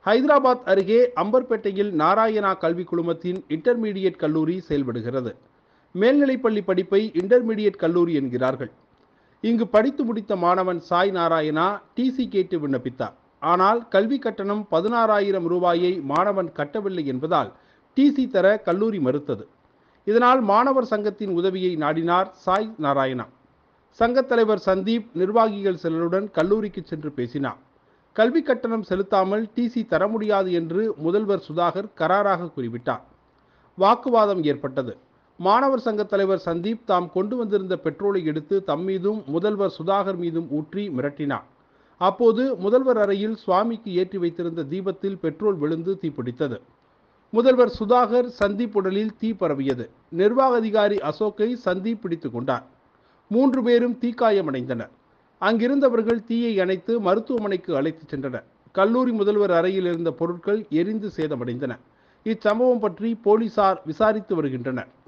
ஹைதராபாத் அருகே அம்பர்பேட்டையில் நாராயணா கல்விக் குழுமத்தின் இன்டர்மீடியட் கல்லூரி செயல்படுகிறது மேல்நிலைப்பள்ளி படிப்பை இன்டர்மீடியட் கல்லூரி என்கிறார்கள் இங்கு படித்து முடித்த மாணவன் சாய் நாராயணா டிசி கேட்டு விண்ணப்பித்தார் ஆனால் கல்வி கட்டணம் பதினாறாயிரம் ரூபாயை மாணவன் கட்டவில்லை என்பதால் டிசி தர கல்லூரி மறுத்தது இதனால் மாணவர் சங்கத்தின் உதவியை நாடினார் சாய் நாராயணா சங்கத் தலைவர் சந்தீப் நிர்வாகிகள் சிலருடன் கல்லூரிக்கு சென்று பேசினார் கல்வி கட்டணம் செலுத்தாமல் டிசி தர முடியாது என்று முதல்வர் சுதாகர் கராராக கூறிவிட்டார் வாக்குவாதம் ஏற்பட்டது மாணவர் சங்க தலைவர் சந்தீப் தாம் கொண்டு வந்திருந்த பெட்ரோலை எடுத்து தம் மீதும் முதல்வர் சுதாகர் மீதும் ஊற்றி மிரட்டினார் அப்போது முதல்வர் அறையில் சுவாமிக்கு ஏற்றி வைத்திருந்த தீபத்தில் பெட்ரோல் விழுந்து தீப்பிடித்தது முதல்வர் சுதாகர் சந்தீப் உடலில் தீ பரவியது நிர்வாக அதிகாரி அசோக்கை சந்தீப் பிடித்து கொண்டார் மூன்று பேரும் தீக்காயமடைந்தனர் அங்கிருந்தவர்கள் தீயை அணைத்து மருத்துவமனைக்கு அழைத்துச் சென்றனர் கல்லூரி முதல்வர் அறையில் இருந்த பொருட்கள் எரிந்து சேதமடைந்தன இச்சம்பவம் பற்றி போலீசார் விசாரித்து வருகின்றனர்